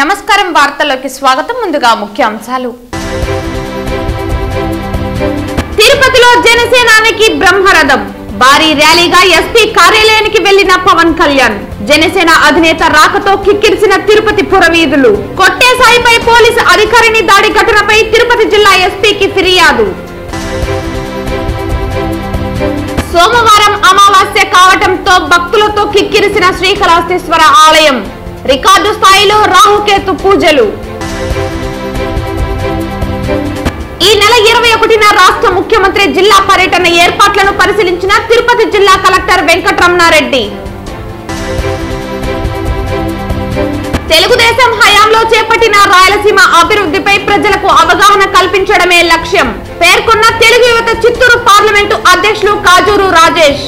నమస్కారం వార్తల్లోకి స్వాగతం ముందుగా ముఖ్యాంశాలు తిరుపతిలో జనసేనానికి బ్రహ్మరథం భారీ ర్యాలీగా ఎస్పీ కార్యాలయానికి వెళ్లిన పవన్ కళ్యాణ్ జనసేన అధినేత రాకతో కిక్కిరిసిన తిరుపతి పురవీధులు కొట్టే సాయిపై పోలీసు అధికారిని దాడి ఘటనపై తిరుపతి జిల్లా ఎస్పీకి ఫిర్యాదు సోమవారం అమావాస్య కావటంతో భక్తులతో కిక్కిరిసిన శ్రీకాళహస్తీశ్వర ఆలయం రికార్డు స్థాయిలో రాహుకేతు పూజలు ఈ నెల ఇరవై ఒకటిన రాష్ట్ర ముఖ్యమంత్రి జిల్లా పర్యటన ఏర్పాట్లను పరిశీలించిన తిరుపతి జిల్లా కలెక్టర్ వెంకటరమణారెడ్డి తెలుగుదేశం హయాంలో చేపట్టిన రాయలసీమ అభివృద్ధిపై ప్రజలకు అవగాహన కల్పించడమే లక్ష్యం పేర్కొన్న తెలుగు యువత చిత్తూరు పార్లమెంటు అధ్యక్షులు కాజూరు రాజేష్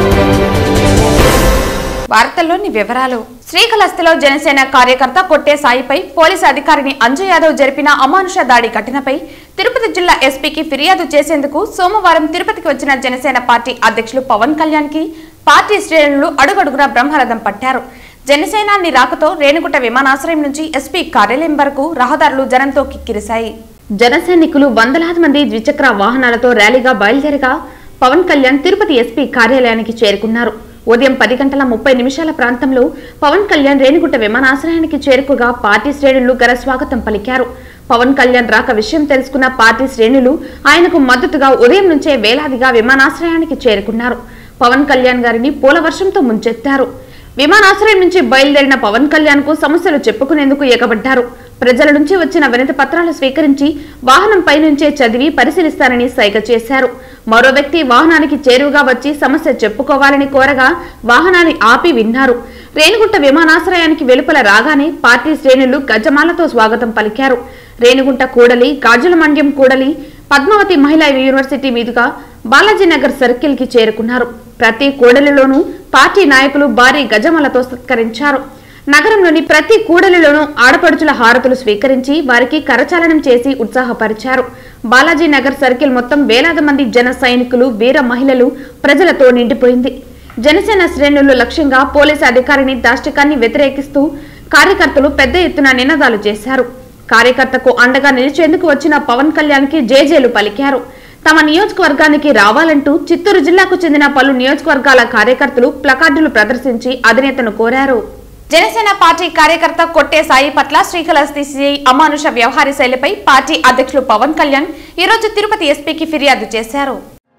వార్తల్లోని వివరాలు శ్రీకాళహస్తిలో జనసేన కార్యకర్త కొట్టే సాయిపై పోలీసు అధికారిని అంజు యాదవ్ జరిపిన అమానుష దాడి ఘటనపై తిరుపతి జిల్లా ఎస్పీకి ఫిర్యాదు చేసేందుకు సోమవారం తిరుపతికి వచ్చిన జనసేన పార్టీ అధ్యక్షులు పవన్ కళ్యాణ్ కి పార్టీ శ్రేణులు అడుగడుగునా బ్రహ్మరథం పట్టారు జనసేనాన్ని రాకతో రేణుగుంట విమానాశ్రయం నుంచి ఎస్పీ కార్యాలయం వరకు రహదారులు జనంతో కిక్కిరిశాయి జన సైనికులు వందలాది మంది ద్విచక్ర వాహనాలతో ర్యాలీగా బయలుదేరగా పవన్ కళ్యాణ్ తిరుపతి ఎస్పీ కార్యాలయానికి చేరుకున్నారు ఉదయం పది గంటల ముప్పై నిమిషాల ప్రాంతంలో పవన్ కళ్యాణ్ రేణిగుంట విమానాశ్రయానికి చేరుకోగా పార్టీ శ్రేణులు ఘన స్వాగతం పలికారు పవన్ కళ్యాణ్ రాక విషయం తెలుసుకున్న పార్టీ శ్రేణులు ఆయనకు మద్దతుగా ఉదయం నుంచే వేలాదిగా విమానాశ్రయానికి చేరుకున్నారు పవన్ కళ్యాణ్ గారిని పూల వర్షంతో ముంచెత్తారు విమానాశ్రయం నుంచి బయలుదేరిన పవన్ కళ్యాణ్ కు సమస్యలు చెప్పుకునేందుకు ఎగబడ్డారు ప్రజల నుంచి వచ్చిన వినతి పత్రాలు స్వీకరించి వాహనంపై నుంచే చదివి పరిశీలిస్తానని సైగ చేశారు మరో వ్యక్తి వాహనానికి చేరువుగా వచ్చి సమస్య చెప్పుకోవాలని కోరగా వాహనాన్ని ఆపి విన్నారు రేణిగుంట విమానాశ్రయానికి వెలుపల రాగానే పార్టీ శ్రేణులు గజమాలతో స్వాగతం పలికారు రేణిగుంట కూడలి గాజుల మండ్యం కూడలి పద్మావతి మహిళా యూనివర్సిటీ మీదుగా బాలాజీనగర్ సర్కిల్ కి చేరుకున్నారు ప్రతి కూడలిలోనూ పార్టీ నాయకులు భారీ గజమాలతో సత్కరించారు నగరంలోని ప్రతి కూడలిలోనూ ఆడపడుచుల హారతులు స్వీకరించి వారికి కరచాలనం చేసి ఉత్సాహపరిచారు బాలాజీ నగర్ సర్కిల్ మొత్తం వేలాది మంది జన సైనికులు వీర మహిళలు ప్రజలతో నిండిపోయింది జనసేన శ్రేణులు లక్ష్యంగా పోలీసు అధికారిని దాష్టికాన్ని వ్యతిరేకిస్తూ కార్యకర్తలు పెద్ద ఎత్తున నినాదాలు చేశారు కార్యకర్తకు అండగా నిలిచేందుకు వచ్చిన పవన్ కళ్యాణ్ కి జేజేలు పలికారు తమ నియోజకవర్గానికి రావాలంటూ చిత్తూరు జిల్లాకు చెందిన పలు నియోజకవర్గాల కార్యకర్తలు ప్లకార్డులు ప్రదర్శించి అధినేతను కోరారు జనసేన పార్టీ కార్యకర్త కొట్టే సాయి పట్ల శ్రీకాళహస్తి సిఐ అమానుష వ్యవహార శైలిపై పార్టీ అధ్యక్షులు పవన్ కళ్యాణ్ ఈ రోజు తిరుపతి ఎస్పీకి ఫిర్యాదు చేశారు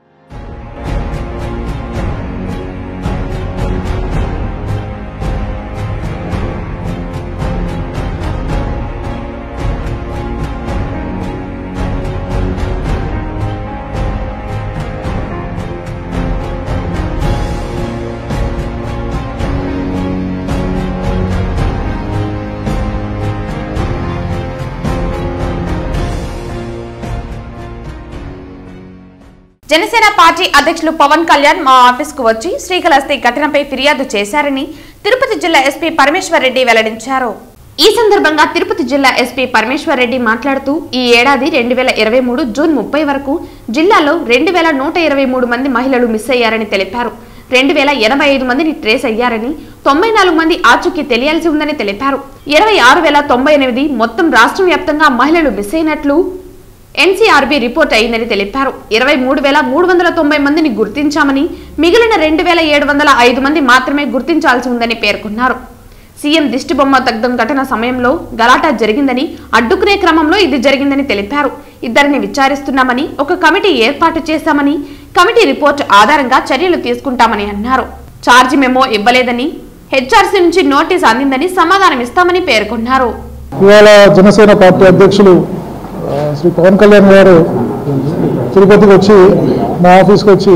జనసేన పార్టీ అధ్యక్షులు పవన్ కళ్యాణ్ మా ఆఫీస్ కు వచ్చి శ్రీకాళహస్తి ఘటనపై ఫిర్యాదు చేశారని తిరుపతి జిల్లా ఎస్పీ పరమేశ్వర్ రెడ్డి వెల్లడించారు ఈ సందర్భంగా తిరుపతి జిల్లా ఎస్పీ పరమేశ్వర్ రెడ్డి మాట్లాడుతూ ఈ ఏడాది రెండు వేల ఇరవై మూడు జూన్ ముప్పై వరకు జిల్లాలో రెండు వేల నూట ఇరవై మూడు మంది మహిళలు మిస్ అయ్యారని తెలిపారు రెండు వేల ఎనభై ఐదు మందిని ట్రేస్ అయ్యారని తొంభై నాలుగు మంది ఆచూకీ తెలియాల్సి ఉందని తెలిపారు ఇరవై ఆరు వేల తొంభై ఎనిమిది మొత్తం రాష్ట్ర వ్యాప్తంగా మహిళలు మిస్ అయినట్లు ఎన్సీఆర్బీ రిపోర్ట్ అయిందని తెలిపారు ఇరవై మూడు వేల మూడు వందల తొంభై మందిని గుర్తించామని మిగిలిన రెండు వేల ఏడు వందల ఐదు మంది మాత్రమే గుర్తించాల్సి ఉందని పేర్కొన్నారు సీఎం దిష్టిబొమ్మ దగ్ధం ఘటన సమయంలో గలాటా జరిగిందని అడ్డుకునే క్రమంలో ఇది జరిగిందని తెలిపారు ఇద్దరిని విచారిస్తున్నామని ఒక కమిటీ ఏర్పాటు చేశామని కమిటీ రిపోర్ట్ ఆధారంగా చర్యలు తీసుకుంటామని అన్నారు ఛార్జీ మెమో ఇవ్వలేదని హెచ్ఆర్సీ నుంచి నోటీస్ అందిందని సమాధానం ఇస్తామని పేర్కొన్నారు ఇవాళ జనసేన పార్టీ అధ్యక్షులు ఆ, శ్రీ పవన్ కళ్యాణ్ గారు తిరుపతికి వచ్చి మా ఆఫీస్కి వచ్చి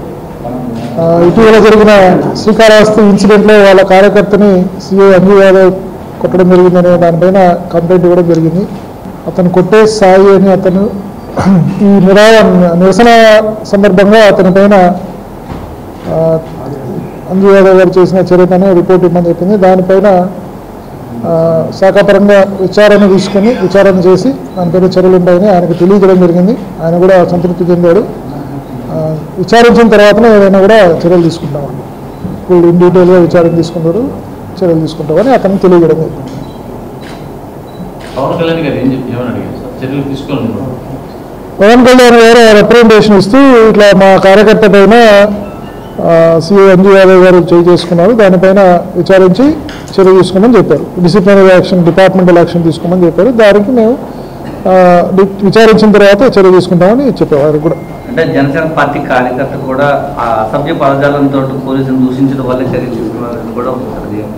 ఆ, ఇటీవల జరిగిన శ్రీకాళహస్తి ఇన్సిడెంట్లో వాళ్ళ కార్యకర్తని సిఐ అంజు యాదవ్ కొట్టడం జరిగిందనే దానిపైన కంప్లైంట్ ఇవ్వడం జరిగింది అతను కొట్టే సాయి అని అతను ఈ నిరా నిరసన సందర్భంగా అతని పైన ఆ, అంజు యాదవ్ గారు చేసిన చర్యపైన రిపోర్ట్ ఇవ్వమని చెప్పింది దానిపైన ఆ, శాఖాపరంగా విచారణ తీసుకొని విచారణ చేసి దానిపైన చర్యలు ఉంటాయని ఆయనకు తెలియజేయడం జరిగింది ఆయన కూడా సంతృప్తి చెందాడు ఆ, విచారించిన తర్వాతనే ఏదైనా కూడా చర్యలు తీసుకుంటామండి ఫుల్ ఇన్ డీటెయిల్గా విచారణ తీసుకుంటారు చర్యలు తీసుకుంటామని అతనికి తెలియజేయడం జరిగింది పవన్ కళ్యాణ్ గారు ఏం చెప్పి ఏమని అడిగారు సార్ చర్యలు తీసుకోవాలని పవన్ కళ్యాణ్ గారు రిప్రజెంటేషన్ ఇస్తూ ఇట్లా మా కార్యకర్త పైన సిఐ అంజు యాదవ్ గారు చేయి చేసుకున్నారు దానిపైన విచారించి చర్య తీసుకోమని చెప్పారు డిసిప్లినరీ యాక్షన్ డిపార్ట్మెంటల్ యాక్షన్ తీసుకోమని చెప్పారు దానికి మేము ఆ, డి- విచారించిన తర్వాత చర్య తీసుకుంటామని చెప్పారు వారికి కూడా అంటే జనసేన పార్టీ కార్యకర్త కూడా ఆ అసభ్య పదజాలంతో పోలీసులు దూషించడం వల్ల చర్యలు తీసుకున్నారని కూడా ఉంది సార్ అది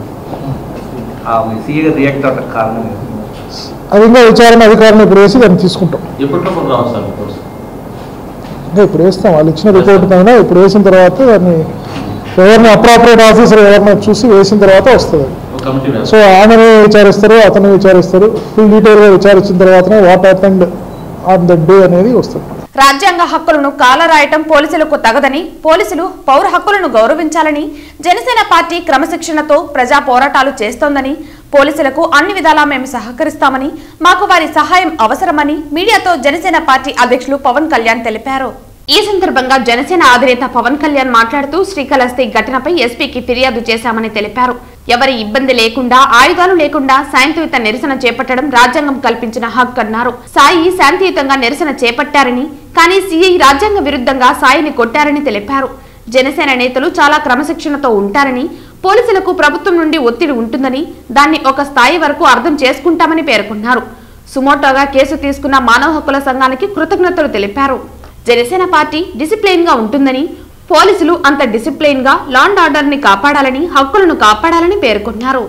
ఆ సీఏ రియాక్ట్ అవడానికి కారణం ఏంటి? అది ఇంకా విచారణ అధికారులను ఇప్పుడు వేసి దాన్ని తీసుకుంటాం ఎప్పటికప్పుడు రావాలి సార్ రిపోర్ట్స్ ఇంకా ఇప్పుడు వేస్తాం వాళ్ళు ఇచ్చిన రిపోర్ట్ పైన ఇప్పుడు వేసిన తర్వాత దాన్ని ఎవరిని అప్రాపరేట్ ఆఫీసర్ ఎవరిని చూసి వేసిన తర్వాత వస్తుంది ఒక కమిటీ వేస్తారు సో ఆమెని విచారిస్తారు అతన్ని విచారిస్తారు ఫుల్ డీటెయిల్గా విచారించిన తర్వాతనే what happened on the day అనేది వస్తుంది రాజ్యాంగ హక్కులను కాలరాయటం పోలీసులకు తగదని పోలీసులు పౌర హక్కులను గౌరవించాలని జనసేన పార్టీ క్రమశిక్షణతో ప్రజా పోరాటాలు చేస్తోందని పోలీసులకు అన్ని విధాలా మేము సహకరిస్తామని మాకు వారి సహాయం అవసరమని మీడియాతో జనసేన పార్టీ అధ్యక్షులు పవన్ కళ్యాణ్ తెలిపారు ఈ సందర్భంగా జనసేన అధినేత పవన్ కళ్యాణ్ మాట్లాడుతూ శ్రీకాళహస్తి ఘటనపై ఎస్పీకి ఫిర్యాదు చేశామని తెలిపారు ఎవరి ఇబ్బంది లేకుండా ఆయుధాలు లేకుండా శాంతియుత నిరసన చేపట్టడం రాజ్యాంగం కల్పించిన హక్కు అన్నారు సాయి శాంతియుతంగా నిరసన చేపట్టారని కానీ సీఐ రాజ్యాంగ విరుద్ధంగా సాయిని కొట్టారని తెలిపారు జనసేన నేతలు చాలా క్రమశిక్షణతో ఉంటారని పోలీసులకు ప్రభుత్వం నుండి ఒత్తిడి ఉంటుందని దాన్ని ఒక స్థాయి వరకు అర్థం చేసుకుంటామని పేర్కొన్నారు సుమోటోగా కేసు తీసుకున్న మానవ హక్కుల సంఘానికి కృతజ్ఞతలు తెలిపారు జనసేన పార్టీ డిసిప్లైన్ గా ఉంటుందని పోలీసులు అంత డిసిప్లైన్ గా లాండ్ ఆర్డర్ ని కాపాడాలని హక్కులను కాపాడాలని పేర్కొన్నారు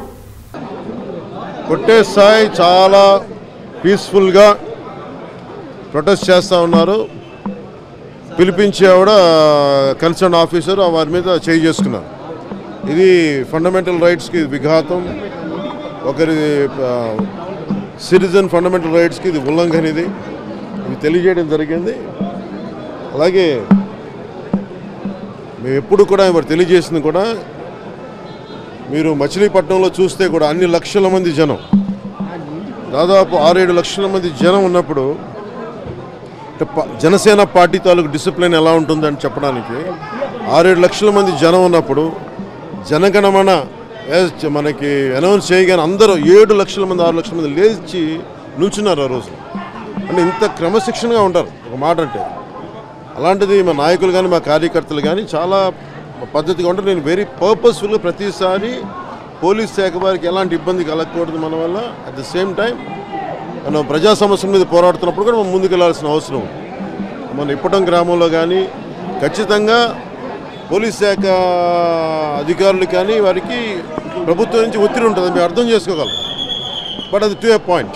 కొట్టే స్థాయి చాలా పీస్ఫుల్గా ప్రొటెస్ట్ చేస్తూ ఉన్నారు పిలిపించి ఆవిడ కన్సర్న్ ఆఫీసర్ వారి మీద చేయి చేసుకున్నారు ఇది ఫండమెంటల్ రైట్స్కి విఘాతం ఒకరి సిటిజన్ ఫండమెంటల్ రైట్స్కి ఇది ఉల్లంఘన ఇది ఇది తెలియజేయడం జరిగింది అలాగే మేము ఎప్పుడు కూడా మరి తెలియజేసింది కూడా మీరు మచిలీపట్నంలో చూస్తే కూడా అన్ని లక్షల మంది జనం దాదాపు ఆరేడు లక్షల మంది జనం ఉన్నప్పుడు అంటే ప- జనసేన పార్టీ తాలూకు డిసిప్లిన్ ఎలా ఉంటుందని చెప్పడానికి ఆరేడు లక్షల మంది జనం ఉన్నప్పుడు జనగణమన ఏ- మనకి అనౌన్స్ చేయగానే అందరూ ఏడు లక్షల మంది ఆరు లక్షల మంది లేచి నిల్చున్నారు ఆ రోజు అంటే ఇంత క్రమశిక్షణగా ఉంటారు ఒక మాట అంటే అలాంటిది మా నాయకులు కానీ మా కార్యకర్తలు కానీ చాలా పద్ధతిగా ఉంటారు నేను వెరీ పర్పస్ఫుల్గా ప్రతిసారి పోలీస్ శాఖ వారికి ఎలాంటి ఇబ్బంది కలగకూడదు మన వల్ల అట్ ద సేమ్ టైం మనం ప్రజా సమస్యల మీద పోరాడుతున్నప్పుడు కూడా మనం ముందుకు వెళ్ళాల్సిన అవసరం ఉంది మన ఇప్పటం గ్రామంలో కానీ ఖచ్చితంగా పోలీస్ శాఖ అధికారులు కానీ వారికి ప్రభుత్వం నుంచి ఒత్తిడి ఉంటుంది మేము అర్థం చేసుకోగలం బట్ అది టు ఏ పాయింట్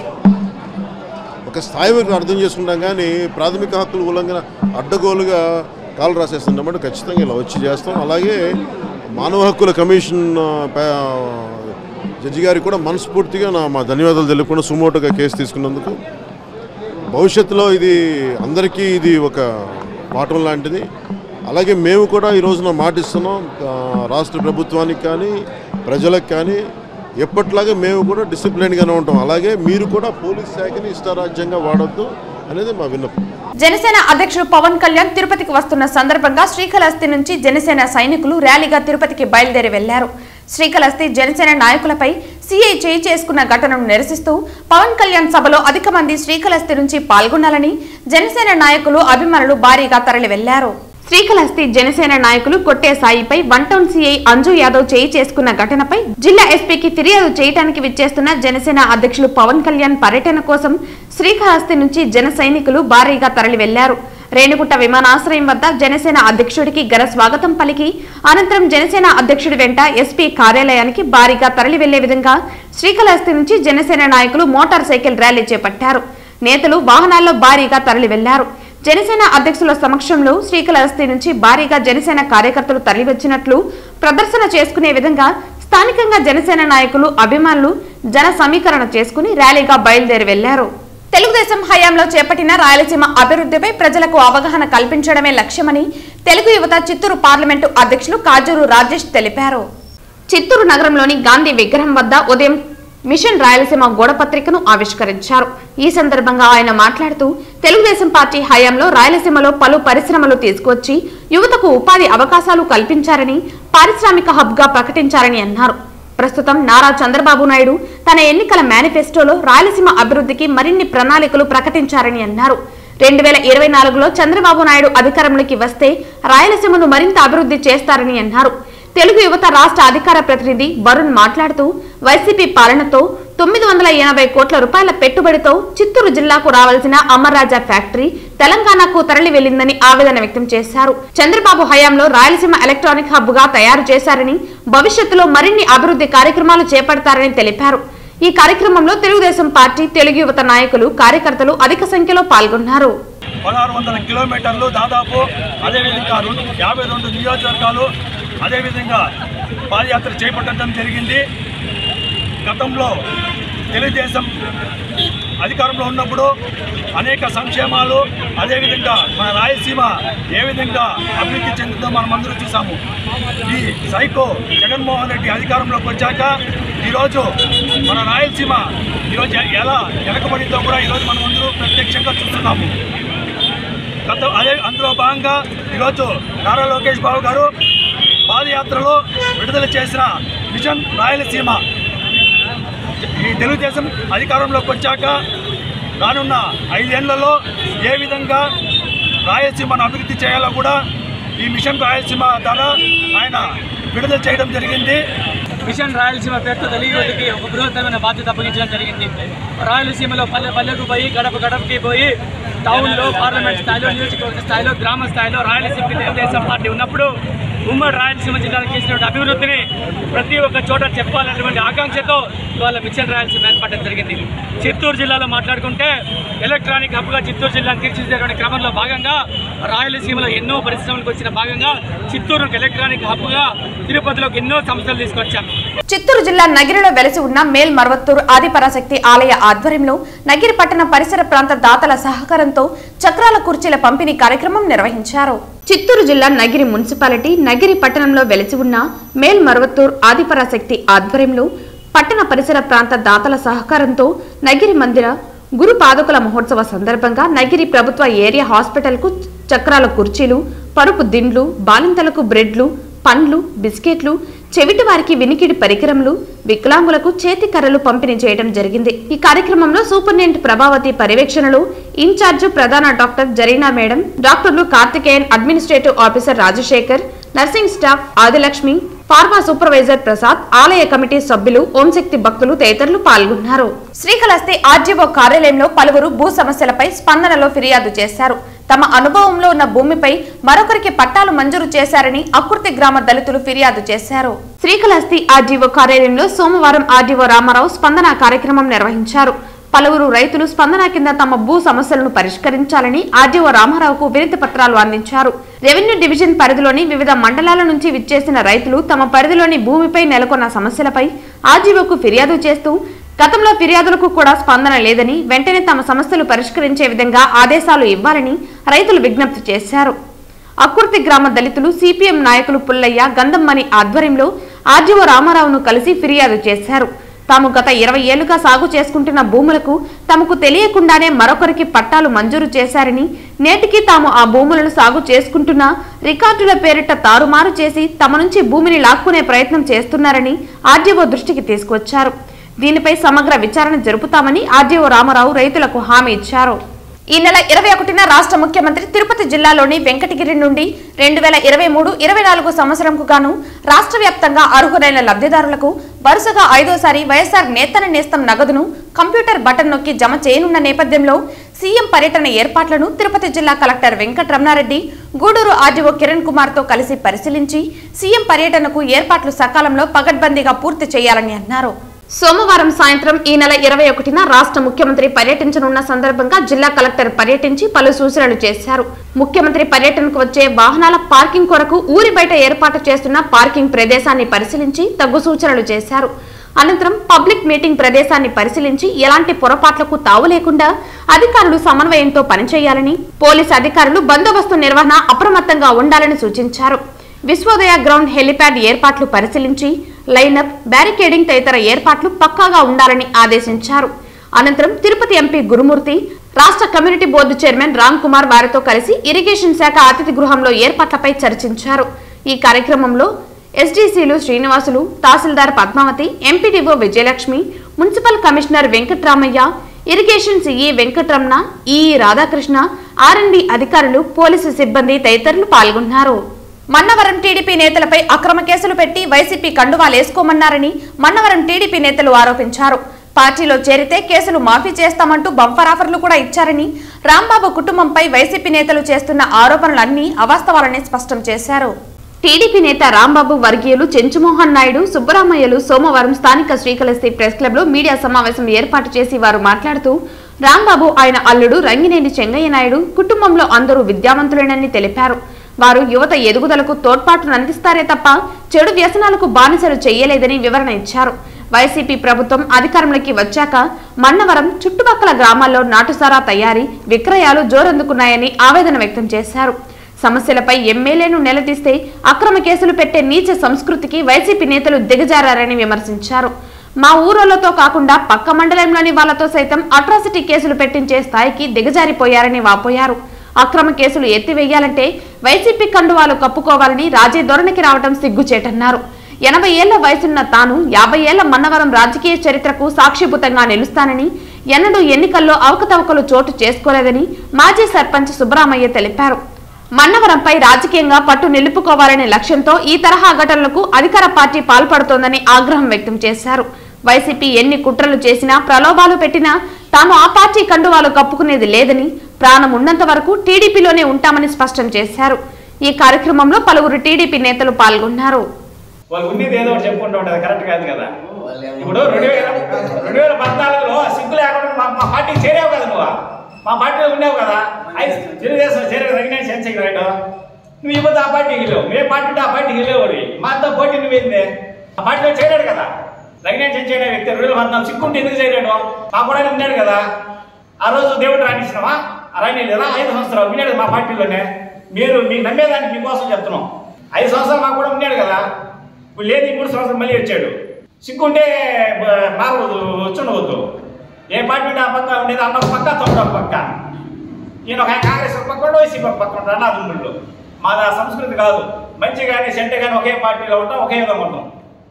ఒక స్థాయి వరకు అర్థం చేసుకుంటాం కానీ ప్రాథమిక హక్కుల ఉల్లంఘన అడ్డగోలుగా కాలు రాసేస్తున్నామంటే ఖచ్చితంగా ఇలా వచ్చి చేస్తాం అలాగే మానవ హక్కుల కమిషన్ ఆ, ప- జడ్జి గారికి కూడా మనస్ఫూర్తిగా నా మా ధన్యవాదాలు తెలుపుకున్న సుమోటోగా కేసు తీసుకున్నందుకు భవిష్యత్తులో ఇది అందరికీ ఇది ఒక పాఠం లాంటిది అలాగే మేము కూడా ఈ రోజున మాటిస్తున్నాం ఆ, రాష్ట్ర ప్రభుత్వానికి కానీ ప్రజలకు కానీ ఎప్పట్లాగే మేము కూడా డిసిప్లిన్గానే ఉంటాం అలాగే మీరు కూడా పోలీస్ శాఖని ఇష్టారాజ్యంగా వాడొద్దు అనేది మా విన్నపం జనసేన అధ్యక్షుడు పవన్ కళ్యాణ్ తిరుపతికి వస్తున్న సందర్భంగా శ్రీకాళహస్తి నుంచి జనసేన సైనికులు ర్యాలీగా తిరుపతికి బయలుదేరి వెళ్లారు శ్రీకాళహస్తి జనసేన నాయకులపై సీఐ చేయి చేసుకున్న ఘటనను నిరసిస్తూ పవన్ కళ్యాణ్ సభలో అధిక మంది శ్రీకాళహస్తి నుంచి పాల్గొనాలని జనసేన నాయకులు అభిమానులు భారీగా తరలి వెళ్లారు శ్రీకాళహస్తి జనసేన నాయకులు కొట్టే సాయిపై one town CI Anju Yadav చేయి చేసుకున్న ఘటనపై జిల్లా ఎస్పీకి ఫిర్యాదు చేయడానికి విచ్చేస్తున్న జనసేన అధ్యక్షులు పవన్ కళ్యాణ్ పర్యటన కోసం శ్రీకాళహస్తి నుంచి జన సైనికులు భారీగా తరలి వెళ్లారు రేణుగుట్ట విమానాశ్రయం వద్ద జనసేన అధ్యక్షుడికి ఘన స్వాగతం పలికి అనంతరం జనసేన అధ్యక్షుడి వెంట ఎస్పీ కార్యాలయానికి భారీగా తరలి వెళ్లే విధంగా శ్రీకాళహస్తి నుంచి జనసేన నాయకులు మోటార్ సైకిల్ ర్యాలీ చేపట్టారు నేతలు వాహనాల్లో భారీగా తరలి వెళ్లారు జనసేన అధ్యక్షుల సమక్షంలో శ్రీకాళహస్తి నుంచి భారీగా జనసేన కార్యకర్తలు తరలివచ్చినట్లు ప్రదర్శన చేసుకునే విధంగా స్థానికంగా జనసేన నాయకులు అభిమానులు జన సమీకరణ చేసుకుని ర్యాలీగా బయలుదేరి వెళ్లారు తెలుగుదేశం హయాంలో చేపట్టిన రాయలసీమ అభివృద్ధిపై ప్రజలకు అవగాహన కల్పించడమే లక్ష్యమని తెలుగు యువత చిత్తూరు పార్లమెంటు అధ్యక్షులు కాజూరు రాజేష్ తెలిపారు చిత్తూరు నగరంలోని గాంధీ విగ్రహం వద్ద ఉదయం మిషన్ రాయలసీమ గోడపత్రికను ఆవిష్కరించారు ఈ సందర్భంగా ఆయన మాట్లాడుతూ తెలుగుదేశం పార్టీ హయాంలో రాయలసీమలో పలు పరిశ్రమలు తీసుకువచ్చి యువతకు ఉపాధి అవకాశాలు కల్పించారని పారిశ్రామిక హబ్ గా ప్రకటించారని అన్నారు ప్రస్తుతం నారా చంద్రబాబు నాయుడు తన ఎన్నికల మేనిఫెస్టోలో రాయలసీమ అభివృద్ధికి మరిన్ని ప్రణాళికలు ప్రకటించారని అన్నారు రెండు వేల ఇరవై నాలుగులో చంద్రబాబు నాయుడు అధికారంలోకి వస్తే రాయలసీమను మరింత అభివృద్ధి చేస్తారని అన్నారు తెలుగు యువత రాష్ట్ర అధికార ప్రతినిధి వరుణ్ మాట్లాడుతూ వైసీపీ పాలనతో తొమ్మిది వందల ఎనభై కోట్ల రూపాయల పెట్టుబడితో చిత్తూరు జిల్లాకు రావాల్సిన అమర్రాజా ఫ్యాక్టరీ తెలంగాణకు తరలి వెళ్లిందని ఆవేదన వ్యక్తం చేశారు చంద్రబాబు హయాంలో రాయలసీమ ఎలక్ట్రానిక్ హబ్ గా తయారు చేశారని భవిష్యత్తులో మరిన్ని అభివృద్ధి కార్యక్రమాలు చేపడతారని తెలిపారు ఈ కార్యక్రమంలో తెలుగుదేశం పార్టీ తెలుగు యువత నాయకులు కార్యకర్తలు అధిక సంఖ్యలో పాల్గొన్నారు పదహారు వందల కిలోమీటర్లు దాదాపు అదేవిధంగా రెండు యాభై రెండు నియోజకవర్గాలు అదేవిధంగా పాదయాత్ర చేపట్టడం జరిగింది గతంలో తెలుగుదేశం అధికారంలో ఉన్నప్పుడు అనేక సంక్షేమాలు అదేవిధంగా మన రాయలసీమ ఏ విధంగా అభివృద్ధి చెందుతుందో మనం అందరూ చూసాము ఈ సైకో జగన్మోహన్ రెడ్డి అధికారంలోకి వచ్చాక ఈరోజు మన రాయలసీమ ఈరోజు ఎలా వెనకబడిందో కూడా ఈరోజు మనం అందరూ ప్రత్యక్షంగా చూస్తున్నాము గత అదే అందులో భాగంగా ఈరోజు నారా లోకేష్ బాబు గారు పాదయాత్రలో విడుదల చేసిన మిషన్ రాయలసీమ ఈ తెలుగుదేశం అధికారంలోకి వచ్చాక రానున్న ఐదేళ్లలో ఏ విధంగా రాయలసీమను అభివృద్ధి చేయాలో కూడా ఈ మిషన్ రాయలసీమ ద్వారా ఆయన విడుదల చేయడం జరిగింది మిషన్ రాయలసీమ పేరుతో తెలుగు యువతకి ఒక బృహత్తమైన బాధ్యత అప్పగించడం జరిగింది రాయలసీమలో పల్లె పల్లెకు పోయి గడప గడపకి పోయి టౌన్లో పార్లమెంట్ స్థాయిలో నియోజకవర్గ స్థాయిలో గ్రామ స్థాయిలో రాయలసీమకి తెలుగుదేశం పార్టీ ఉన్నప్పుడు ఉమ్మడి రాయలసీమ జిల్లాలో చేసినటువంటి అభివృద్ధిని ప్రతి ఒక్క చోట చెప్పాలన్నటువంటి ఆకాంక్షతో ఇవాళ మిషన్ రాయలసీమ ఏర్పడడం జరిగింది చిత్తూరు జిల్లాలో మాట్లాడుకుంటే ఎలక్ట్రానిక్ హబ్గా చిత్తూరు జిల్లాను తీర్చిదిద్దేటువంటి క్రమంలో భాగంగా రాయలసీమలో ఎన్నో పరిశ్రమలకు వచ్చిన భాగంగా చిత్తూరుకు ఎలక్ట్రానిక్ హబ్గా తిరుపతిలోకి ఎన్నో సంస్థలు తీసుకొచ్చాం చిత్తూరు జిల్లా నగిరిలో వెలసి ఉన్న మేల్ మర్వత్తూరు ఆదిపరాశక్తి ఆలయ ఆధ్వర్యంలో నగిరి పట్టణ పరిసర ప్రాంత దాతల సహకారంతో చక్రాల కుర్చీల పంపిణీ కార్యక్రమం నిర్వహించారు చిత్తూరు జిల్లా నగిరి మున్సిపాలిటీ నగిరి పట్టణంలో వెలసి ఉన్న మేల్ మర్వత్తూర్ ఆదిపరాశక్తి ఆధ్వర్యంలో పట్టణ పరిసర ప్రాంత దాతల సహకారంతో నగిరి మందిర గురు పాదకుల మహోత్సవ సందర్భంగా నగిరి ప్రభుత్వ ఏరియా హాస్పిటల్కు చక్రాల కుర్చీలు పరుపు దిండ్లు బాలింతలకు బ్రెడ్లు పండ్లు బిస్కెట్లు చెవిటి వారికి వినికిడి పరికరములు వికలాంగులకు చేతి కర్రలు పంపిణీ చేయడం జరిగింది ఈ కార్యక్రమంలో సూపరింటెండెంట్ ప్రభావతి పర్యవేక్షణలో ఇన్ఛార్జ్ ప్రధాన డాక్టర్ జరీనా మేడం డాక్టర్లు Karthikeyan administrative officer Rajasekhar nursing staff Adilakshmi pharma supervisor Prasad ఆలయ కమిటీ సభ్యులు ఓంశక్తి భక్తులు తదితరులు పాల్గొన్నారు శ్రీకాళహస్తి ఆర్జీఓ కార్యాలయంలో పలువురు భూ సమస్యలపై స్పందనలో ఫిర్యాదు చేశారు తమ అనుభవంలో ఉన్న భూమిపై మరొకరికి పట్టాలు మంజూరు చేశారని అకుర్తి గ్రామ దళితులు ఫిర్యాదు చేశారు శ్రీకాళహస్తి ఆర్డీఓ కార్యాలయంలో సోమవారం ఆర్డీఓ రామారావు స్పందన కార్యక్రమం నిర్వహించారు పలువురు రైతులు స్పందన కింద తమ భూ సమస్యలను పరిష్కరించాలని ఆర్డీఓ రామారావుకు వినతి పత్రాలు అందించారు రెవెన్యూ డివిజన్ పరిధిలోని వివిధ మండలాల నుంచి విచ్చేసిన రైతులు తమ పరిధిలోని భూమిపై నెలకొన్న సమస్యలపై ఆర్డీఓకు ఫిర్యాదు చేస్తూ గతంలో ఫిర్యాదులకు కూడా స్పందన లేదని వెంటనే తమ సమస్యలు పరిష్కరించే విధంగా ఆదేశాలు ఇవ్వాలని రైతులు విజ్ఞప్తి చేశారు అకుర్తి గ్రామ దళితులు సిపిఎం నాయకులు పుల్లయ్య గంధమ్మని ఆధ్వర్యంలో ఆర్జీఓ రామారావును కలిసి ఫిర్యాదు చేశారు తాము గత ఇరవై ఏళ్లుగా సాగు చేసుకుంటున్న భూములకు తమకు తెలియకుండానే మరొకరికి పట్టాలు మంజూరు చేశారని నేటికి తాము ఆ భూములను సాగు చేసుకుంటున్న రికార్డుల పేరిట తారుమారు చేసి తమ నుంచి భూమిని లాక్కునే ప్రయత్నం చేస్తున్నారని ఆర్డీఓ దృష్టికి తీసుకొచ్చారు దీనిపై సమగ్ర విచారణ జరుపుతామని ఆర్డీఓ రామారావు రైతులకు హామీ ఇచ్చారు ఈ నెల ఇరవై ఒకటిన రాష్ట్ర ముఖ్యమంత్రి తిరుపతి జిల్లాలోని వెంకటగిరి నుండి రెండు వేల ఇరవై మూడు ఇరవై నాలుగు సంవత్సరంకు గాను రాష్ట్ర వ్యాప్తంగా అర్హులైన లబ్ధిదారులకు వరుసగా ఐదోసారి వైఎస్ఆర్ నేతన నేస్తం నగదును కంప్యూటర్ బటన్ నొక్కి జమ చేయనున్న నేపథ్యంలో సీఎం పర్యటన ఏర్పాట్లను తిరుపతి జిల్లా కలెక్టర్ వెంకటరమణారెడ్డి గూడూరు ఆర్డీఓ కిరణ్ కుమార్ తో కలిసి పరిశీలించి సీఎం పర్యటనకు ఏర్పాట్లు సకాలంలో పగడ్బందీగా పూర్తి చేయాలని అన్నారు సోమవారం సాయంత్రం ఈ నెల ఇరవై ఒకటిన రాష్ట్ర ముఖ్యమంత్రి పర్యటించనున్న సందర్భంగా జిల్లా కలెక్టర్ పర్యటించి పలు సూచనలు చేశారు ముఖ్యమంత్రి పర్యటనకు వచ్చే వాహనాల పార్కింగ్ కొరకు ఊరి బయట ఏర్పాటు చేస్తున్న పార్కింగ్ ప్రదేశాన్ని పరిశీలించి తగు సూచనలు చేశారు అనంతరం పబ్లిక్ మీటింగ్ ప్రదేశాన్ని పరిశీలించి ఎలాంటి పొరపాట్లకు తావు లేకుండా అధికారులు సమన్వయంతో పనిచేయాలని పోలీసు అధికారులు బందోబస్తు నిర్వహణ అప్రమత్తంగా ఉండాలని సూచించారు విశ్వోదయ గ్రౌండ్ హెలిప్యాడ్ ఏర్పాట్లు పరిశీలించి లైనప్ బ్యారికేడింగ్ తదితర ఏర్పాట్లు పక్కాగా ఉండాలని ఆదేశించారు అనంతరం తిరుపతి ఎంపీ గురుమూర్తి రాష్ట్ర community board chairman Ram Kumar వారితో కలిసి ఇరిగేషన్ శాఖ అతిథి గృహంలో ఏర్పాట్లపై చర్చించారు ఈ కార్యక్రమంలో ఎస్డీసీలు శ్రీనివాసులు తహసీల్దార్ Padmavathi MPDO Vijayalakshmi municipal commissioner Venkatramaiah irrigation CE Venkataramana EE Radhakrishna RMD అధికారులు పోలీసు సిబ్బంది తదితరులు పాల్గొన్నారు మన్నవరం టీడీపీ నేతలపై అక్రమ కేసులు పెట్టి వైసీపీ కండువాలేసుకోమన్నారని మన్నవరం టీడీపీ నేతలు ఆరోపించారు పార్టీలో చేరితే కేసులు మాఫీ చేస్తామంటూ బంపర్ ఆఫర్లు కూడా ఇచ్చారని రాంబాబు కుటుంబంపై వైసీపీ నేతలు చేస్తున్న ఆరోపణలన్నీ అవాస్తవాలని స్పష్టం చేశారు టీడీపీ నేత రాంబాబు వర్గీయులు చెంచుమోహన్ నాయుడు సుబ్బరామయ్యలు సోమవారం స్థానిక శ్రీకాళహస్తి ప్రెస్ క్లబ్ లో మీడియా సమావేశం ఏర్పాటు చేసి వారు మాట్లాడుతూ రాంబాబు ఆయన అల్లుడు రంగినేని చెంగయ్య నాయుడు కుటుంబంలో అందరూ విద్యావంతులేనని తెలిపారు వారు యువత ఎదుగుదలకు తోడ్పాటును అందిస్తారే తప్ప చెడు వ్యసనాలకు బానిసలు చేయలేదని వివరణ ఇచ్చారు వైసీపీ ప్రభుత్వం అధికారంలోకి వచ్చాక మన్నవరం చుట్టుపక్కల గ్రామాల్లో నాటుసారా తయారీ విక్రయాలు జోరందుకున్నాయని ఆవేదన వ్యక్తం చేశారు సమస్యలపై ఎమ్మెల్యేను నిలదీస్తే అక్రమ కేసులు పెట్టే నీచ సంస్కృతికి వైసీపీ నేతలు దిగజారని విమర్శించారు మా ఊరోళ్లతో కాకుండా పక్క మండలంలోని వాళ్లతో సైతం అట్రాసిటీ కేసులు పెట్టించే స్థాయికి దిగజారిపోయారని వాపోయారు అక్రమ కేసులు ఎత్తివేయాలంటే వైసీపీ కండువాలు కప్పుకోవాలని రాజీ ధోరణికి రావడం సిగ్గుచేటన్నారు ఎనభై ఏళ్ల వయసున్న తాను యాభై ఏళ్ల మన్నవరం రాజకీయ చరిత్రకు సాక్షిభూతంగా నిలుస్తానని ఎన్నడూ ఎన్నికల్లో అవకతవకలు చోటు చేసుకోలేదని మాజీ సర్పంచ్ సుబ్బరామయ్య తెలిపారు మన్నవరంపై రాజకీయంగా పట్టు నిలుపుకోవాలనే లక్ష్యంతో ఈ తరహా ఘటనలకు అధికార పార్టీ పాల్పడుతోందని ఆగ్రహం వ్యక్తం చేశారు వైసీపీ ఎన్ని కుట్రలు చేసినా ప్రలోభాలు పెట్టినా తాము ఆ పార్టీ కండువాలు కప్పుకునేది లేదని ప్రాణం ఉన్నంత వరకు టీడీపీలోనే ఉంటామని స్పష్టం చేశారు ఈ కార్యక్రమంలో పలువురు టీడీపీ నేతలు పాల్గొన్నారు వాళ్ళు ఉండేది ఏదో ఒకటి చెప్పుకుంటూ ఉంటుంది కరెక్ట్ కాదు కదా ఇప్పుడు రెండు వేల రెండు వేల పద్నాలుగులో సిగ్గు లేకుండా మా మా పార్టీకి చేరావు కదా నువ్వు మా పార్టీలో ఉండేవు కదా ఐ తెలుగుదేశం చేరే రఘునేష్ చంద్రశేఖర్ రాయుడు నువ్వు ఇప్పుడు ఆ పార్టీకి వెళ్ళావు మే పార్టీ ఉంటే ఆ పార్టీకి వెళ్ళేవాడు మాతో పోటీ నువ్వేంది ఆ పార్టీలో చేరాడు కదా రఘునేష్ చంద్రశేఖర్ వ్యక్తి రెండు వేల పద్నాలుగు సిగ్గుంటే ఎందుకు చేరాడు మా కూడా ఉన్నాడు కదా ఆ రోజు దేవుడు రాణించినావా రాణి లేదా ఐదు సంవత్సరాలు ఉన్నాడు కదా మా పార్టీలోనే మీరు మీకు నమ్మేదానికి మీకోసం చెప్తున్నాం ఐదు సంవత్సరాలు మాకు కూడా ఉన్నాడు కదా ఇప్పుడు లేదు ఈ మూడు సంవత్సరాలు మళ్ళీ వచ్చాడు సిగ్గుంటే బ- మారవద్దు వచ్చుండవద్దు ఏ పార్టీ ఉంటే ఆ పక్క ఉండేది అన్న ఒక పక్క తమ్ముడు ఒక పక్క ఈయన ఒక కాంగ్రెస్ ఒక పక్క ఉంటే వైసీపీ ఒక పక్క ఉంటాడు అన్నదమ్ముళ్ళు మాది ఆ సంస్కృతి కాదు మంచి కానీ చెడ్డ కానీ ఒకే పార్టీలో ఉంటాం ఒకే విధంగా ఉంటాం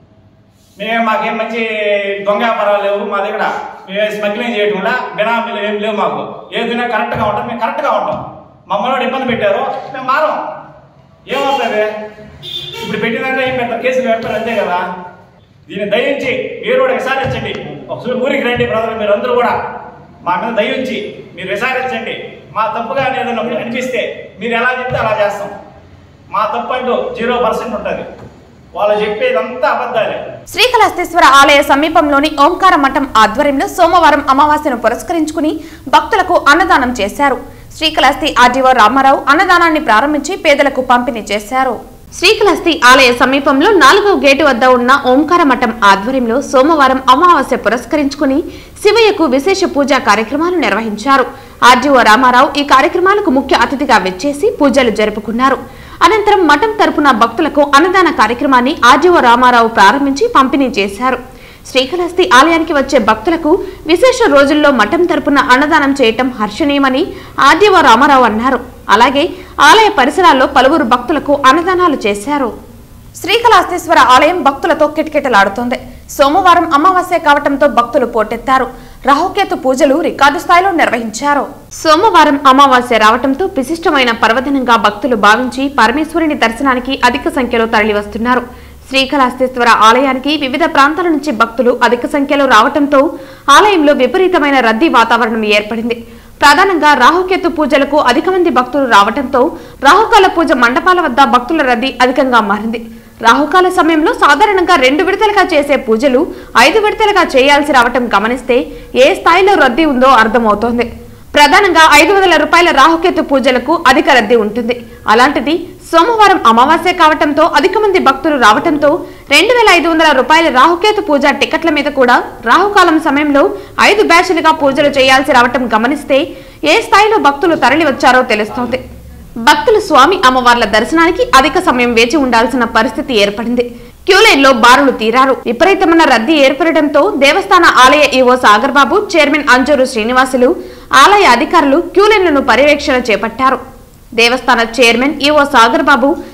మేమే మాకేం మంచి దొంగ వ్యాపారాలు లేవు మా దగ్గర మేము స్మగ్లింగ్ చేయడం వల్ల బినామీలు ఏం లేవు మాకు ఏదైనా కరెక్ట్గా ఉంటాం మేము కరెక్ట్గా ఉంటాం మమ్మల్ని కూడా ఇబ్బంది పెట్టారు మేము మారం ఏమవుతుంది ఇప్పుడు పెట్టినాక ఏం పెద్ద కేసులు పెడతారు అంతే కదా దీన్ని దయించి మీరు కూడా విచారించండి ఒకసారి ఊరికి రండి బ్రదర్ మీరు అందరూ కూడా మా మీద దయించి మీరు విచారించండి మా తప్పుగా ఏదైనా అనిపిస్తే మీరు ఎలా చెప్తే అలా చేస్తాం మా తప్పు అంటూ జీరో పర్సెంట్ ఉంటుంది వాళ్ళు చెప్పేదంతా అబద్ధాలే శ్రీకాళహస్తీశ్వర ఆలయ సమీపంలోని ఓంకార మఠం ఆధ్వర్యంలో సోమవారం అమావాస్యను పురస్కరించుకుని భక్తులకు అన్నదానం చేశారు శ్రీకాళహస్తి ఆర్డీఓ రామారావు అన్నదానాన్ని ప్రారంభించి పేదలకు పంపిణీ చేశారు శ్రీకాళహస్తి ఆలయ సమీపంలో నాలుగో గేటు వద్ద ఉన్న ఓంకార మఠం ఆధ్వర్యంలో సోమవారం అమావాస్య పురస్కరించుకుని శివయ్యకు విశేష పూజా కార్యక్రమాలు నిర్వహించారు ఆర్డీఓ రామారావు ఈ కార్యక్రమాలకు ముఖ్య అతిథిగా వెచ్చేసి పూజలు జరుపుకున్నారు అనంతరం మఠం తరపున భక్తులకు అన్నదాన కార్యక్రమాన్ని ఆర్డీఓ రామారావు ప్రారంభించి పంపిణీ చేశారు శ్రీకాళహస్తి ఆలయానికి వచ్చే భక్తులకు విశేష రోజుల్లో మఠం తరపున అన్నదానం చేయటం హర్షణీయమని ఆర్డీఓ రామారావు అన్నారు అలాగే ఆలయ పరిసరాల్లో పలువురు భక్తులకు అన్నదానాలు చేశారు శ్రీకాళహస్తీశ్వర ఆలయం భక్తులతో కిటకిటలాడుతోంది సోమవారం అమావాస్య కావటంతో భక్తులు పోటెత్తారు రాహుకేతు పూజలు రికార్డు స్థాయిలో నిర్వహించారు సోమవారం అమావాస్య రావటంతో విశిష్టమైన పర్వదినంగా భక్తులు భావించి పరమేశ్వరుని దర్శనానికి అధిక సంఖ్యలో తరలివస్తున్నారు శ్రీకాళహస్తీశ్వర ఆలయానికి వివిధ ప్రాంతాల నుంచి భక్తులు అధిక సంఖ్యలో రావటంతో ఆలయంలో విపరీతమైన రద్దీ వాతావరణం ఏర్పడింది ప్రధానంగా రాహుకేతు పూజలకు అధిక మంది భక్తులు రావటంతో రాహుకాల పూజ మండపాల వద్ద భక్తుల రద్దీ అధికంగా మారింది రాహుకాల సమయంలో సాధారణంగా రెండు విడతలుగా చేసే పూజలు ఐదు విడతలుగా చేయాల్సి రావటం గమనిస్తే ఏ స్థాయిలో రద్దీ ఉందో అర్థమవుతోంది ప్రధానంగా ఐదు వందల రూపాయల రాహుకేతు పూజలకు అధిక రద్దీ ఉంటుంది అలాంటిది సోమవారం అమావాస్య కావటంతో అధిక మంది భక్తులు రావటంతో రెండు వేల ఐదు వందల రూపాయల రాహుకేతు పూజ టికెట్ల మీద కూడా రాహుకాలం సమయంలో ఐదు బ్యాచ్లుగా పూజలు చేయాల్సి రావటం గమనిస్తే ఏ స్థాయిలో భక్తులు తరలి వచ్చారో తెలుస్తోంది భక్తులు స్వామి అమ్మవార్ల దర్శనానికి అధిక సమయం వేచి ఉండాల్సిన పరిస్థితి ఏర్పడింది క్యూలైన్ లో బారులు తీరారు విపరీతమైన రద్దీ ఏర్పడటంతో దేవస్థాన ఆలయ ఈవో సాగర్ బాబు చైర్మన్ అంజూరు శ్రీనివాసులు ఆలయ అధికారులు క్యూలైన్లను పర్యవేక్షణ చేపట్టారు దేవస్థాన చైర్మన్ ఈవో సాగర్ బాబు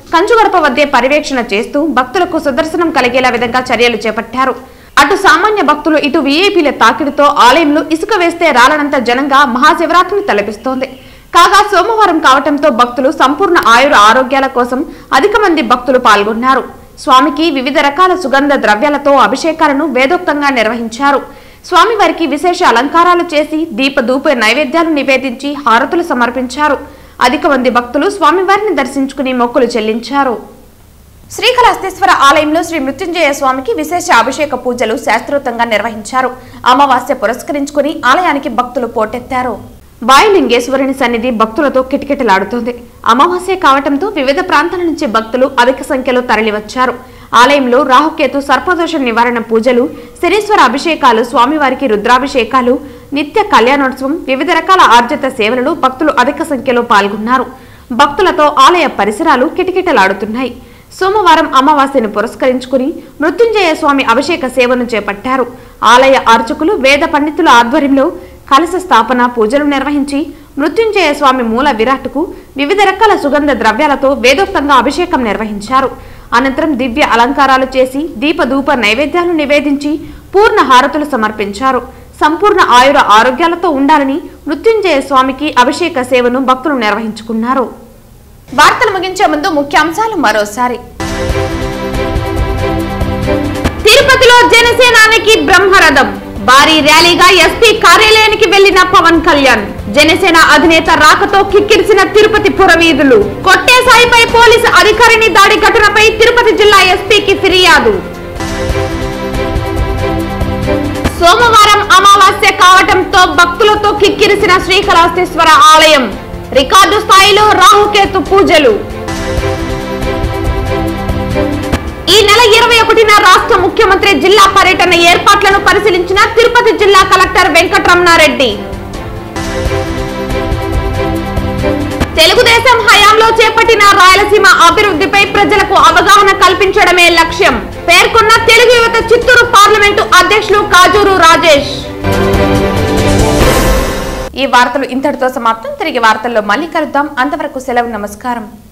కంచుగడప వద్దే పర్యవేక్షణ చేస్తూ భక్తులకు సుదర్శనం కలిగేలా విధంగా చర్యలు చేపట్టారు అటు సామాన్య భక్తులు ఇటు వీఐపీల తాకిడితో ఆలయంలో ఇసుక వేస్తే రాలనంత జనంగా మహాశివరాత్రిని తలపిస్తోంది కాగా సోమవారం కావటంతో భక్తులు సంపూర్ణ ఆయుర ఆరోగ్యాల కోసం అధిక మంది భక్తులు పాల్గొన్నారు స్వామికి వివిధ రకాల సుగంధ ద్రవ్యాలతో అభిషేకాలను వేదోక్తంగా నిర్వహించారు స్వామివారికి విశేష అలంకారాలు చేసి దీపధూప నైవేద్యాలు నివేదించి హారతులు సమర్పించారు అధిక మంది భక్తులు స్వామివారిని దర్శించుకుని మొక్కులు చెల్లించారు శ్రీకాళహస్తీశ్వర ఆలయంలో శ్రీ మృత్యుంజయ స్వామికి విశేష అభిషేక పూజలు శాస్త్రోక్తంగా నిర్వహించారు అమావాస్య పురస్కరించుకుని ఆలయానికి భక్తులు పోటెత్తారు బాయలింగేశ్వరుని సన్నిధి భక్తులతో కిటకిటలాడుతోంది అమావాస్య కావటంతో వివిధ ప్రాంతాల నుంచి భక్తులు అధిక సంఖ్యలో తరలివచ్చారు ఆలయంలో రాహుకేతు సర్పదోష నివారణ పూజలు శనీశ్వర అభిషేకాలు స్వామివారికి రుద్రాభిషేకాలు నిత్య కళ్యాణోత్సవం వివిధ రకాల ఆర్జిత సేవలలో భక్తులు అధిక సంఖ్యలో పాల్గొన్నారు భక్తులతో ఆలయ పరిసరాలు కిటకిటలాడుతున్నాయి సోమవారం అమావాస్యను పురస్కరించుకుని మృత్యుంజయ స్వామి అభిషేక సేవను చేపట్టారు ఆలయ అర్చకులు వేద పండితుల ఆధ్వర్యంలో కలశ స్థాపన పూజలు నిర్వహించి మృత్యుంజయ స్వామి మూల విరాట్కు వివిధ రకాల సుగంధ ద్రవ్యాలతో వేదోక్తంగా అభిషేకం నిర్వహించారు అనంతరం దివ్య అలంకారాలు చేసి దీపధూప నైవేద్యాలు నివేదించి పూర్ణ హారతులు సమర్పించారు సంపూర్ణ ఆయుర ఆరోగ్యాలతో ఉండాలని మృత్యుంజయ స్వామికి అభిషేక సేవను భక్తులు నిర్వహించుకున్నారు వార్తలు ముగించే ముందు ముఖ్యాంశాలు మరోసారి తిరుపతిలో జనసేనానికి బ్రహ్మరథం భారీ ర్యాలీగా ఎస్పీ కార్యాలయానికి వెళ్లిన పవన్ కళ్యాణ్ జనసేన అధినేత రాకతో కిక్కిరిసిన తిరుపతి పురవీధులు కొట్టే సాయిపై పోలీసు అధికారిని దాడి ఘటనపై తిరుపతి జిల్లా ఎస్పీకి ఫిర్యాదు సోమవారం అమావాస్య కావటంతో భక్తులతో కిక్కిరిసిన శ్రీకాళహస్తీశ్వర ఆలయం రికార్డు స్థాయిలో రాహుకేతు పూజలు ఈ నెల ఇరవై ఒకటిన రాష్ట్ర ముఖ్యమంత్రి జిల్లా పర్యటన ఏర్పాట్లను పరిశీలించిన తిరుపతి జిల్లా కలెక్టర్ వెంకటరమణారెడ్డి తెలుగుదేశం హయాంలో చేపట్టిన రాయలసీమ అభివృద్ధిపై ప్రజలకు అవగాహన కల్పించడమే లక్ష్యం పేర్కొన్న తెలుగు యువత చిత్తూరు పార్లమెంటు అధ్యక్షులు కాజూరు రాజేష్ ఈ వార్తలు ఇంతటితో సమాప్తం తిరిగి వార్తల్లో మళ్ళీ కలుద్దాం అంతవరకు సెలవు నమస్కారం